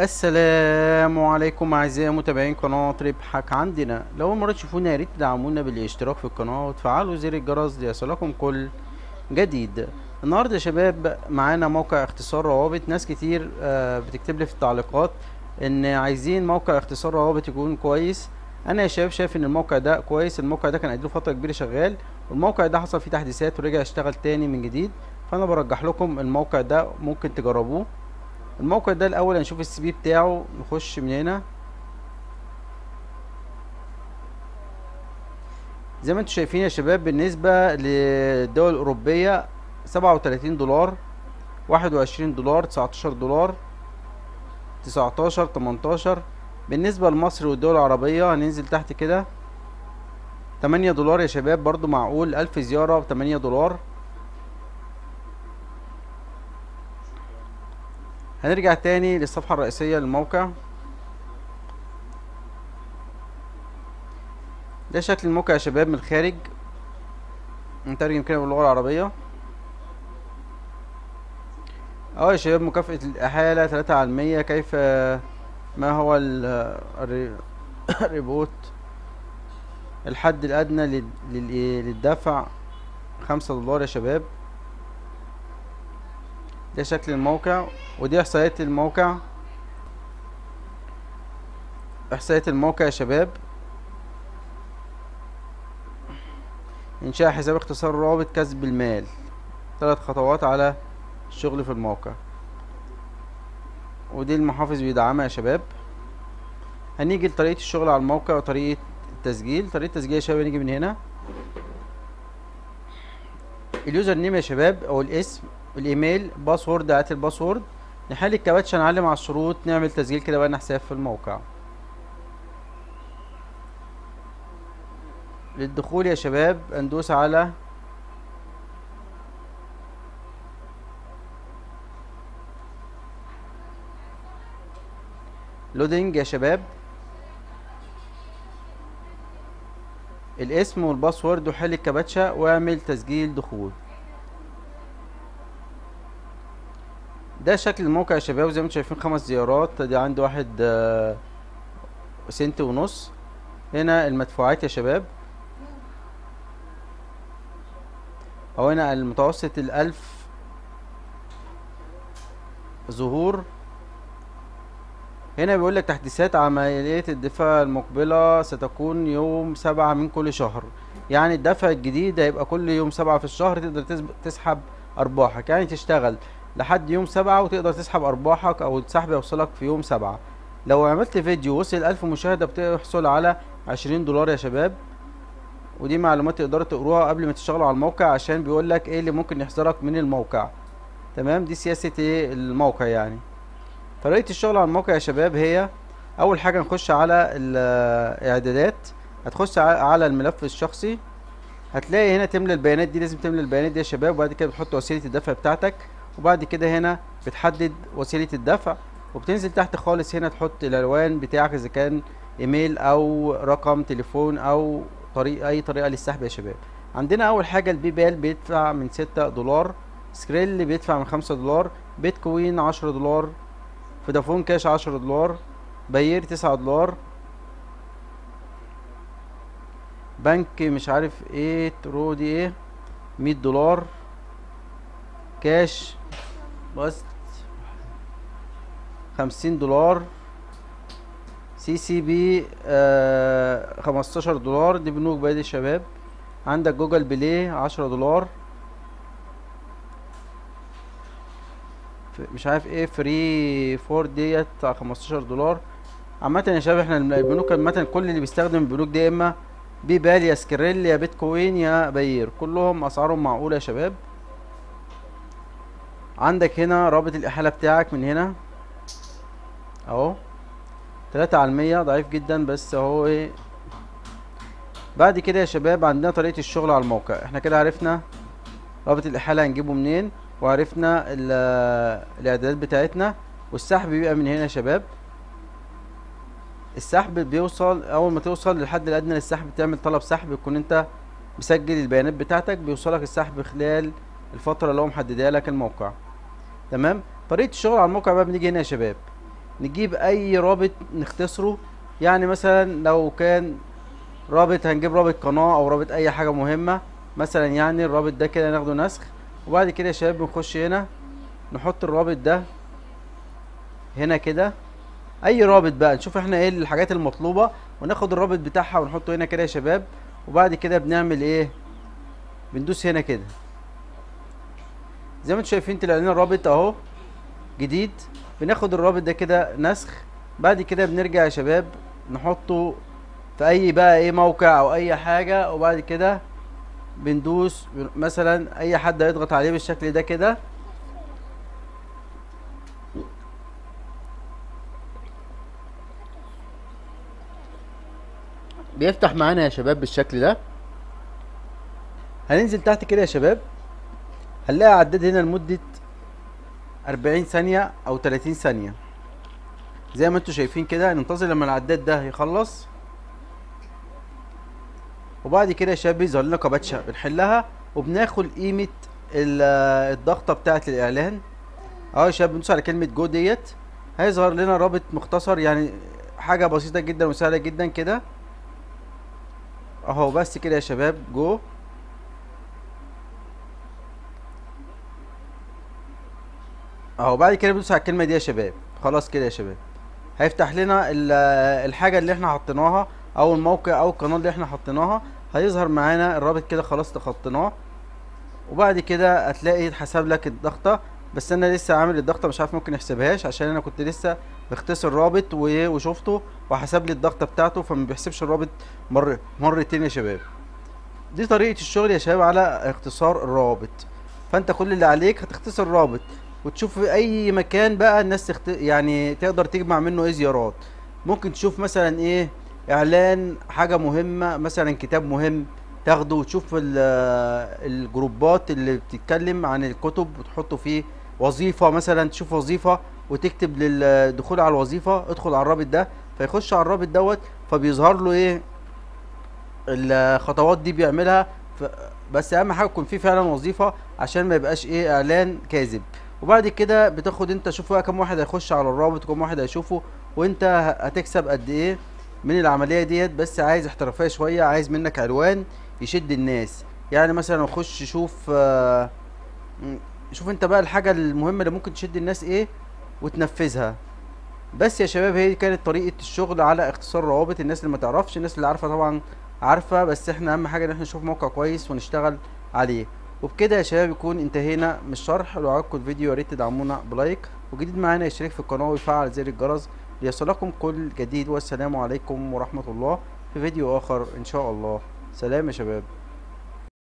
السلام عليكم اعزائي متابعين قناه ربحك عندنا لو اول مره تشوفونا يا ريت تدعمونا بالاشتراك في القناه وتفعلوا زر الجرس ليصلكم كل جديد النهارده يا شباب معانا موقع اختصار روابط ناس كتير آه، بتكتب لي في التعليقات ان عايزين موقع اختصار روابط يكون كويس انا يا شباب شايف ان الموقع ده كويس الموقع ده كان اديله فتره كبيره شغال والموقع ده حصل فيه تحديثات ورجع يشتغل تاني من جديد فانا برجح لكم الموقع ده ممكن تجربوه الموقع ده الاول هنشوف السي بي بتاعه نخش من هنا زي ما انتم شايفين يا شباب بالنسبة للدول الأوروبية سبعة وتلاتين دولار واحد وعشرين دولار تسعتاشر دولار تسعتاشر تمنتاشر بالنسبة لمصر والدول العربية هننزل تحت كده تمانية دولار يا شباب برضو معقول ألف زيارة بتمانية دولار هنرجع تاني للصفحة الرئيسية للموقع ده شكل الموقع يا شباب من الخارج نترجم كده باللغة العربية اهو يا شباب مكافأة الإحالة تلاتة على المية كيف ما هو ال- الري- الريبوت الحد الأدنى لل- لل- للدفع خمسة دولار يا شباب ده شكل الموقع ودي احصائيات الموقع احصائيات الموقع يا شباب انشاء حساب اختصار رابط كسب المال ثلاث خطوات على الشغل في الموقع ودي المحافظ بيدعمها يا شباب هنيجي لطريقة الشغل على الموقع وطريقة التسجيل طريقة التسجيل يا شباب هنيجي من هنا اليوزر نيم يا شباب او الاسم الايميل باسورد هات الباسورد نحل الكباتشة نعلم على الشروط نعمل تسجيل كده بقى حساب في الموقع للدخول يا شباب ندوس على لودينج يا شباب الاسم والباسورد وحل الكباتشة واعمل تسجيل دخول ده شكل الموقع يا شباب زي ما انتم شايفين خمس زيارات دي عندي واحد آه، سنت ونص هنا المدفوعات يا شباب او هنا المتوسط الالف ظهور هنا بيقول لك تحديثات عملية الدفاع المقبلة ستكون يوم سبعة من كل شهر يعني الدفع الجديد هيبقى كل يوم سبعة في الشهر تقدر تسب- تسحب أرباحك يعني تشتغل لحد يوم سبعة وتقدر تسحب أرباحك أو السحب يوصلك في يوم سبعة لو عملت فيديو وصل ألف مشاهدة بتحصل على عشرين دولار يا شباب ودي معلومات تقدروا تقروها قبل ما تشتغلوا على الموقع عشان بيقولك ايه اللي ممكن يحذرك من الموقع تمام دي سياسة ايه الموقع يعني طريقة الشغل على الموقع يا شباب هي أول حاجة نخش على الإعدادات هتخش ع- على الملف الشخصي هتلاقي هنا تملى البيانات دي لازم تملى البيانات دي يا شباب وبعد كده بتحط وسيلة الدفع بتاعتك وبعد كده هنا بتحدد وسيلة الدفع وبتنزل تحت خالص هنا تحط العنوان بتاعك إذا كان إيميل أو رقم تليفون أو طريق أي طريقة للسحب يا شباب عندنا أول حاجة البي بال بيدفع من ستة دولار سكريل بيدفع من خمسة دولار بيتكوين عشرة دولار فودافون كاش عشرة دولار باير تسعة دولار بنك مش عارف ايه ترو دي ايه مية دولار كاش بس خمسين دولار سي سي بي آه خمستاشر دولار دي بنوك بادي الشباب عندك جوجل بلاي عشرة دولار ف- مش عارف ايه فري فور ديت بتاع 15 دولار عامة يا شباب احنا الم- البنوك عامة كل اللي بيستخدم البنوك دي يا اما بيبال يا سكريل يا بيتكوين يا باير كلهم اسعارهم معقولة يا شباب عندك هنا رابط الاحالة بتاعك من هنا اهو تلاتة على المية ضعيف جدا بس اهو ايه بعد كده يا شباب عندنا طريقة الشغل على الموقع احنا كده عرفنا رابط الإحالة هنجيبه منين وعرفنا ال- الإعدادات بتاعتنا والسحب بيبقى من هنا يا شباب السحب بيوصل أول ما توصل للحد الأدنى للسحب تعمل طلب سحب يكون أنت مسجل البيانات بتاعتك بيوصلك السحب خلال الفترة اللي هو محددها لك الموقع تمام طريقة الشغل على الموقع بقى بنيجي هنا يا شباب نجيب اي رابط نختصره يعني مثلا لو كان رابط هنجيب رابط قناة او رابط اي حاجة مهمة مثلا يعني الرابط ده كده ناخده نسخ وبعد كده يا شباب بنخش هنا نحط الرابط ده هنا كده اي رابط بقى نشوف احنا ايه الحاجات المطلوبة وناخد الرابط بتاعها ونحطه هنا كده يا شباب وبعد كده بنعمل ايه بندوس هنا كده زي ما انتم شايفين طلع لنا الرابط اهو جديد بناخد الرابط ده كده نسخ بعد كده بنرجع يا شباب نحطه في اي بقى ايه موقع او اي حاجة وبعد كده بندوس مثلا اي حد هيضغط عليه بالشكل ده كده بيفتح معانا يا شباب بالشكل ده هننزل تحت كده يا شباب هنلاقي عداد هنا لمدة أربعين ثانية أو تلاتين ثانية زي ما انتوا شايفين كده ننتظر لما العداد ده يخلص وبعد كده يا شباب بيظهر لنا كباتشة بنحلها وبناخد قيمة الضغطة بتاعة الإعلان اهو يا شباب بندوس على كلمة جو ديت هيظهر لنا رابط مختصر يعني حاجة بسيطة جدا وسهلة جدا كده اهو بس كده يا شباب جو اهو بعد كده بندوس على الكلمه دي يا شباب خلاص كده يا شباب هيفتح لنا الحاجه اللي احنا حطيناها او الموقع او القناه اللي احنا حطيناها هيظهر معانا الرابط كده خلاص تخطيناه وبعد كده هتلاقي اتحسب لك الضغطه بس انا لسه عامل الضغطه مش عارف ممكن يحسبهاش عشان انا كنت لسه بختصر الرابط وشفته وحسب لي الضغطه بتاعته فما بيحسبش الرابط مر مرتين يا شباب دي طريقه الشغل يا شباب على اختصار الروابط فانت كل اللي عليك هتختصر الرابط وتشوف في اي مكان بقى الناس تخت... يعني تقدر تجمع منه ايه زيارات ممكن تشوف مثلا ايه اعلان حاجه مهمه مثلا كتاب مهم تاخده وتشوف الجروبات اللي بتتكلم عن الكتب وتحطه فيه وظيفه مثلا تشوف وظيفه وتكتب للدخول على الوظيفه ادخل على الرابط ده فيخش على الرابط دوت فبيظهر له ايه الخطوات دي بيعملها ف... بس اهم حاجه يكون في فعلا وظيفه عشان ما يبقاش ايه اعلان كاذب وبعد كده بتاخد انت شوف بقى كم واحد هيخش على الرابط وكم واحد هيشوفه وانت هتكسب قد ايه من العمليه ديت بس عايز احترافيه شويه عايز منك عنوان يشد الناس يعني مثلا خش شوف آه شوف انت بقى الحاجه المهمه اللي ممكن تشد الناس ايه وتنفذها بس يا شباب هي كانت طريقه الشغل على اختصار روابط الناس اللي ما تعرفش الناس اللي عارفه طبعا عارفه بس احنا اهم حاجه ان احنا نشوف موقع كويس ونشتغل عليه وبكده يا شباب يكون انتهينا من الشرح لو عجبكم الفيديو يا ريت تدعمونا بلايك وجديد معانا يشترك في القناه ويفعل زر الجرس ليصلكم كل جديد والسلام عليكم ورحمه الله في فيديو اخر ان شاء الله سلام يا شباب